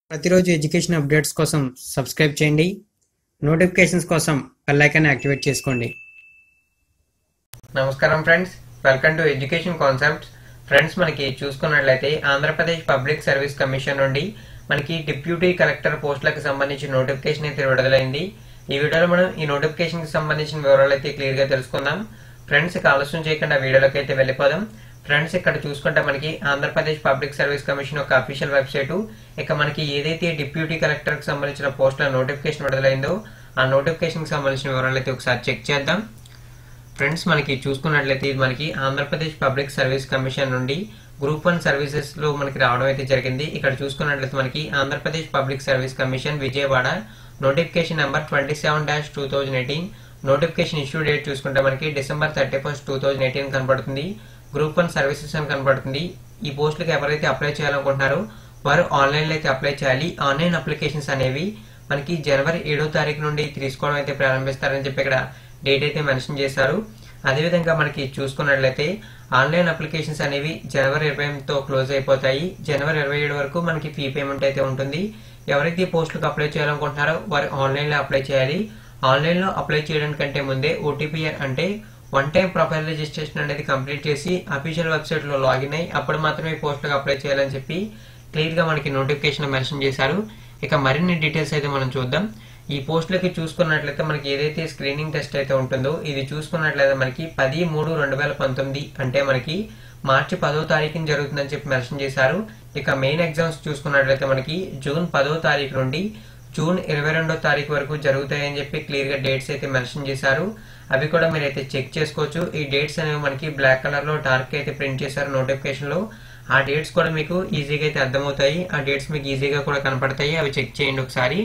ప్రతిరోజు education updates కోసం subscribe చేయండి నోటిఫికేషన్స్ కోసం బెల్ ఐకాన్ యాక్టివేట్ చేసుకోండి నమస్కారం friends welcome to education concepts friends మనకి చూసుకున్నట్లయితే ఆంధ్రప్రదేశ్ పబ్లిక్ సర్వీస్ కమిషన్ నుండి మనకి డిప్యూటీ కలెక్టర్ పోస్టులకు సంబంధించిన నోటిఫికేషన్ అయితే విడుదలైంది ఈ వీడియోలో మనం ఈ నోటిఫికేషన్ కి సంబంధించిన వివరాలు అయితే క్లియర్ గా తెలుసుకుందాం ఫ్రెండ్స్ ఇక ఆలస్యం చేయకుండా వీడియోలోకి అయితే వెళ్ళిపోదాం ఫ్రెండ్స్ ఇక్కడ చూసుకుంటే మనకి ఆంధ్రప్రదేశ్ పబ్లిక్ సర్వీస్ కమిషన్ యొక్క అఫీషియల్ వెబ్సైట్ ఇక మనకి ఏదైతే డిప్యూటీ కలెక్టర్ కి సంబంధించిన పోస్టుల నోటిఫికేషన్ విడుదలైందో ఆ నోటిఫికేషన్ కి సంబంధించిన వివరాలు అయితే ఒకసారి చెక్ చేద్దాం ఫ్రెండ్స్ మనకి చూసుకున్నట్లయితే ఇది మనకి ఆంధ్రప్రదేశ్ పబ్లిక్ సర్వీస్ కమిషన్ నుండి గ్రూప్ వన్ సర్వీసెస్ లో మనకి రావడం అయితే జరిగింది ఇక్కడ చూసుకున్నట్లయితే మనకి Andhra Pradesh public service commission Vijayawada notification number twenty seven dash two thousand eighteen notification issue date చూసుకుంటే మనకి December thirty first two thousand eighteen కనబడుతుంది గ్రూప్ వన్ సర్వీసెస్ అని కనబడుతుంది ఈ పోస్టులకు ఎవరైతే అప్లై చేయాలనుకుంటున్నారో వారు ఆన్లైన్ లో అయితే అప్లై చేయాలి ఆన్లైన్ అప్లికేషన్స్ అనేవి మనకి జనవరి ఏడో తారీఖు నుండి తీసుకోవడం అయితే ప్రారంభిస్తారని చెప్పి ఇక్కడ డేట్ అయితే మెన్షన్ చేశారు అదేవిధంగా మనకి చూసుకున్నట్లయితే ఆన్లైన్ అప్లికేషన్స్ అనేవి జనవరి ఇరవై తో క్లోజ్ అయిపోతాయి జనవరి ఇరవై ఏడు వరకు మనకి ఫీ పేమెంట్ అయితే ఉంటుంది ఎవరైతే ఈ పోస్టులకు అప్లై చేయాలనుకుంటున్నారో వారు ఆన్లైన్ లో అప్లై చేయాలి ఆన్లైన్ లో అప్లై చేయడానికంటే ముందే ఓటీపీ అంటే వన్ టైం ప్రొఫైల్ రిజిస్ట్రేషన్ అనేది కంప్లీట్ చేసి అఫీషియల్ వెబ్సైట్ లో లాగిన్ అయ్యి అప్పుడు మాత్రమే ఈ పోస్టులకు అప్లై చేయాలని చెప్పి క్లియర్ గా మనకి నోటిఫికేషన్ మెన్షన్ చేశారు ఇక మరిన్ని డీటెయిల్స్ అయితే మనం చూద్దాం ఈ పోస్టులకి చూసుకున్నట్లయితే మనకి ఏదైతే స్క్రీనింగ్ టెస్ట్ అయితే ఉంటుందో ఇది చూసుకున్నట్లయితే మనకి పది మూడు రెండు వేల పంతొమ్మిది అంటే మనకి మార్చి పదో తారీఖున జరుగుతుందని చెప్పి మెన్షన్ చేశారు ఇక మెయిన్ ఎగ్జామ్స్ చూసుకున్నట్లయితే మనకి జూన్ పదో తారీఖు నుండి జూన్ ఇరవై రెండో తారీఖు వరకు జరుగుతాయని చెప్పి క్లియర్ గా డేట్స్ అయితే మెన్షన్ చేశారు అవి కూడా మీరు అయితే చెక్ చేసుకోవచ్చు ఈ డేట్స్ అనేవి మనకి బ్లాక్ కలర్ లో డార్క్ అయితే ప్రింట్ చేశారు నోటిఫికేషన్ లో ఆ డేట్స్ కూడా మీకు ఈజీగా అయితే అర్థమవుతాయి ఆ డేట్స్ మీకు ఈజీగా కూడా కనపడతాయి అవి చెక్ చేయండి ఒకసారి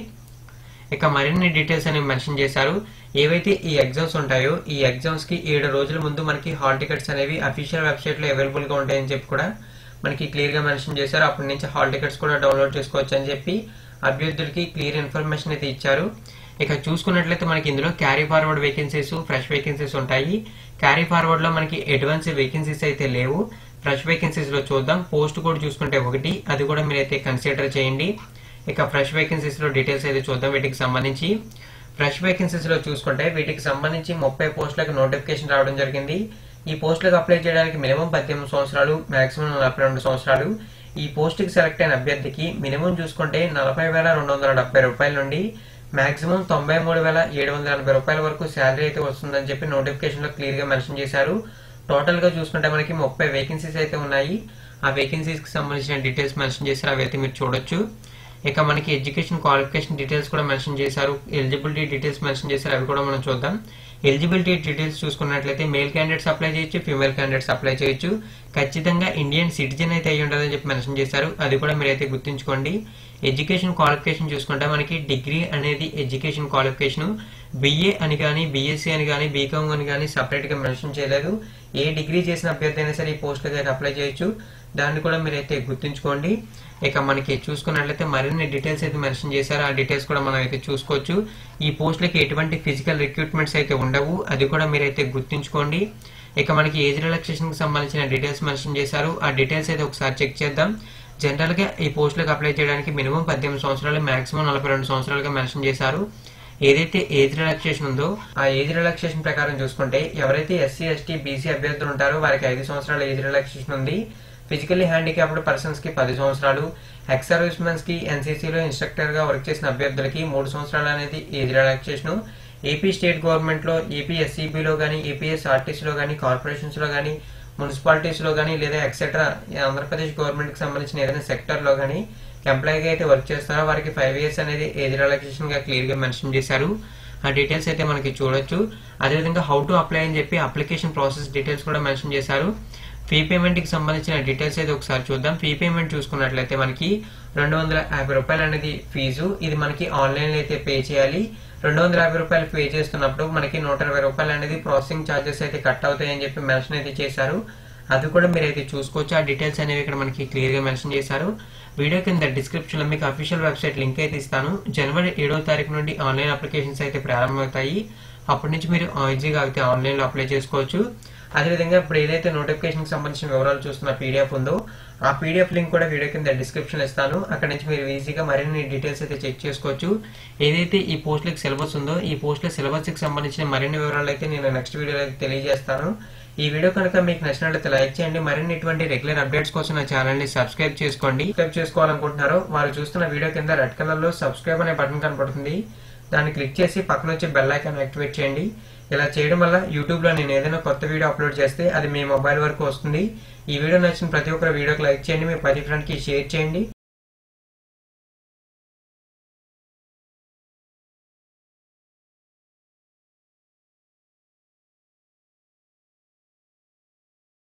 ఇక మరిన్ని డీటెయిల్స్ అనేవి మెన్షన్ చేశారు ఏవైతే ఈ ఎగ్జామ్స్ ఉంటాయో ఈ ఎగ్జామ్స్ కి ఏడు రోజుల ముందు మనకి హాల్ టికెట్స్ అనేవి అఫీషియల్ వెబ్సైట్ లో అవైలబుల్ గా ఉంటాయని చెప్పి కూడా మనకి క్లియర్ గా మెన్షన్ చేశారు అప్పటి నుంచి హాల్ టికెట్స్ కూడా డౌన్లోడ్ చేసుకోవచ్చు అని చెప్పి అభ్యర్థులకి క్లియర్ ఇన్ఫర్మేషన్ అయితే ఇచ్చారు ఇక చూసుకున్నట్లయితే మనకి ఇందులో carry forward vacancies fresh vacancies ఉంటాయి క్యారీ ఫార్వర్డ్ లో మనకి అడ్వాన్స్ వేకెన్సీస్ అయితే లేవు ఫ్రెష్ వేకెన్సీస్ లో చూద్దాం పోస్ట్ కూడా చూసుకుంటే ఒకటి అది కూడా మీరైతే కన్సిడర్ చేయండి ఇక ఫ్రెష్ వేకెన్సీస్ లో డీటెయిల్స్ అయితే చూద్దాం వీటికి సంబంధించి ఫ్రెష్ వేకెన్సీస్ లో చూసుకుంటే వీటికి సంబంధించి ముప్పై పోస్టులకు నోటిఫికేషన్ రావడం జరిగింది ఈ పోస్టులకు అప్లై చేయడానికి మినిమం పద్దెనిమిది సంవత్సరాలు మాక్సిమం నలభై రెండు సంవత్సరాలు ఈ పోస్ట్ కి సెలెక్ట్ అయిన అభ్యర్థికి మినిమం చూసుకుంటే నలభై వేల రెండు వందల డెబ్బై రూపాయల నుండి మాక్సిమం తొంభై మూడు వేల ఏడు వందల ఎనభై రూపాయల వరకు శాలరీ అయితే వస్తుందని చెప్పి నోటిఫికేషన్ లో క్లియర్ గా మెన్షన్ చేశారు టోటల్ గా చూసుకుంటే మనకి ముప్పై వేకెన్సీస్ అయితే ఉన్నాయి ఆ వేకెన్సీస్ కి సంబంధించిన డీటెయిల్స్ మెన్షన్ చేశారు అవి అయితే మీరు చూడొచ్చు ఇక మనకి ఎడ్యుకేషన్ క్వాలిఫికేషన్ డీటెయిల్స్ కూడా మెన్షన్ చేశారు ఎలిజిబిలిటీ డీటెయిల్స్ మెన్షన్ చేశారు అవి కూడా మనం చూద్దాం ఎలిజిబిలిటీ డీటెయిల్స్ చూసుకున్నట్లయితే మేల్ క్యాండిడేట్స్ అప్లై చేయొచ్చు ఫీమేల్ క్యాండిడేట్స్ అప్లై చేయొచ్చు ఖచ్చితంగా ఇండియన్ సిటిజన్ అయితే అయ్యి ఉండాలని చెప్పి మెన్షన్ చేశారు అది కూడా మీరైతే గుర్తుంచుకోండి ఎడ్యుకేషన్ క్వాలిఫికేషన్ చూసుకుంటే మనకి డిగ్రీ అనేది ఎడ్యుకేషన్ క్వాలిఫికేషన్ బిఏ అని కానీ బీఎస్సీ అని కానీ బీకామ్ అని కానీ సపరేట్ గా మెన్షన్ చేయలేదు ఏ డిగ్రీ చేసిన అభ్యర్థి అయినా సరే ఈ పోస్టులకు అయితే అప్లై చేయొచ్చు దాన్ని కూడా మీరైతే గుర్తుంచుకోండి ఇక మనకి చూసుకున్నట్లయితే మరిన్ని డీటెయిల్స్ అయితే మెన్షన్ చేశారు ఆ డీటెయిల్స్ కూడా మనం అయితే చూసుకోవచ్చు ఈ పోస్టులకి ఎటువంటి ఫిజికల్ రిక్రూట్మెంట్స్ అయితే ఉండవు అది కూడా మీరైతే గుర్తుంచుకోండి ఇక మనకి ఏజ్ రిలాక్సేషన్ కి సంబంధించిన డీటెయిల్స్ మెన్షన్ చేశారు ఆ డీటెయిల్స్ అయితే ఒకసారి చెక్ చేద్దాం జనరల్ గా ఈ పోస్టులకు అప్లై చేయడానికి మినిమం పద్దెనిమిది సంవత్సరాలు మాక్సిమం నలభై రెండు సంవత్సరాలుగా మెన్షన్ చేశారు ఏదైతే ఏజ్ రిలాక్సేషన్ ఉందో ఆ ఏజ్ రిలాక్సేషన్ ప్రకారం చూసుకుంటే ఎవరైతే ఎస్సీ ఎస్టీ బీసీ అభ్యర్థులు ఉంటారో వారికి ఐదు సంవత్సరాల ఏజ్ రిలాక్సేషన్ ఉంది ఫిజికల్లీ హ్యాండిక్యాప్డ్ పర్సన్స్ కి పది సంవత్సరాలు ఎక్స్ సర్వీస్ మెన్స్ కి ఎన్సీసీలో ఇన్స్ట్రక్టర్ గా వర్క్ చేసిన అభ్యర్థులకి మూడు సంవత్సరాలు అనేది age relaxation AP state government లో ఏపీ ఎస్సీబీలో కానీ ఏపీఎస్ ఆర్టీసీలో కానీ కార్పొరేషన్స్ లో కానీ మున్సిపాలిటీస్ లో కానీ లేదా ఎక్సెట్రా ఆంధ్రప్రదేశ్ గవర్నమెంట్ కి సంబంధించిన ఏదైనా సెక్టర్ లో కానీ ఎంప్లాయీగా అయితే వర్క్ చేస్తారో వారికి ఫైవ్ ఇయర్స్ అనేది ఏజ్ రిలాక్సేషన్ గా క్లియర్ గా మెన్షన్ చేశారు ఆ డీటెయిల్స్ అయితే మనకి చూడొచ్చు అదేవిధంగా హౌ టు అప్లై అని చెప్పి అప్లికేషన్ ప్రాసెస్ డీటెయిల్స్ కూడా మెన్షన్ చేశారు ఫీ పేమెంట్ కి సంబంధించిన డీటెయిల్స్ అయితే ఒకసారి చూద్దాం ఫీ పేమెంట్ చూసుకున్నట్లయితే మనకి రెండు వందల యాభై రూపాయలు అనేది ఫీజు ఇది మనకి ఆన్లైన్ లో అయితే పే చేయాలి రెండు వందల యాభై రూపాయలు పే చేస్తున్నప్పుడు మనకి నూట ఇరవై రూపాయలు అనేది ప్రాసెసింగ్ ఛార్జెస్ అయితే కట్ అవుతాయని చెప్పి మెన్షన్ అయితే చేశారు అది కూడా మీరు అయితే చూసుకోవచ్చు ఆ డీటెయిల్స్ అనేవి ఇక్కడ మనకి క్లియర్ గా మెన్షన్ చేశారు వీడియో కింద డిస్క్రిప్షన్ లో మీకు అఫీషియల్ వెబ్సైట్ లింక్ అయితే ఇస్తాను జనవరి ఏడో తారీఖు నుండి ఆన్లైన్ అప్లికేషన్స్ అయితే ప్రారంభమవుతాయి అప్పటి నుంచి మీరు ఈజీగా అయితే ఆన్లైన్ లో అప్లై చేసుకోవచ్చు అదేవిధంగా ఇప్పుడు ఏదైతే నోటిఫికేషన్ సంబంధించిన వివరాలు చూస్తున్న పీడిఎఫ్ ఉందో ఆ పీడిఎఫ్ లింక్ కూడా వీడియో కింద డిస్క్రిప్షన్ ఇస్తాను అక్కడ నుంచి మీరు ఈజీగా మరిన్ని డీటెయిల్స్ అయితే చెక్ చేసుకోవచ్చు ఏదైతే ఈ పోస్టులకి సిలబస్ ఉందో ఈ పోస్టుల సిలబస్ కి సంబంధించిన మరిన్ని వివరాలు అయితే నేను నెక్స్ట్ వీడియోలో అయితే తెలియజేస్తాను ఈ వీడియో కనుక మీకు నచ్చినట్లయితే లైక్ చేయండి మరిన్ని ఇటువంటి రెగ్యులర్ అప్డేట్స్ కోసం నా ఛానల్ ని సబ్స్క్రైబ్ చేసుకోండి సబ్స్క్రైబ్ చేసుకోవాలనుకుంటున్నారో వారు చూస్తున్న వీడియో కింద రెడ్ కలర్ లో సబ్స్క్రైబ్ అనే బటన్ కనపడుతుంది దాన్ని క్లిక్ చేసి పక్కన వచ్చే బెల్ ఐకాన్ యాక్టివేట్ చేయండి ఇలా చేయడం వల్ల యూట్యూబ్ లో నేను ఏదైనా కొత్త వీడియో అప్లోడ్ చేస్తే అది మీ మొబైల్ వరకు వస్తుంది ఈ వీడియో నచ్చిన ప్రతి ఒక్కరు వీడియోకి లైక్ చేయండి మీ పది ఫ్రెండ్ కి షేర్ చేయండి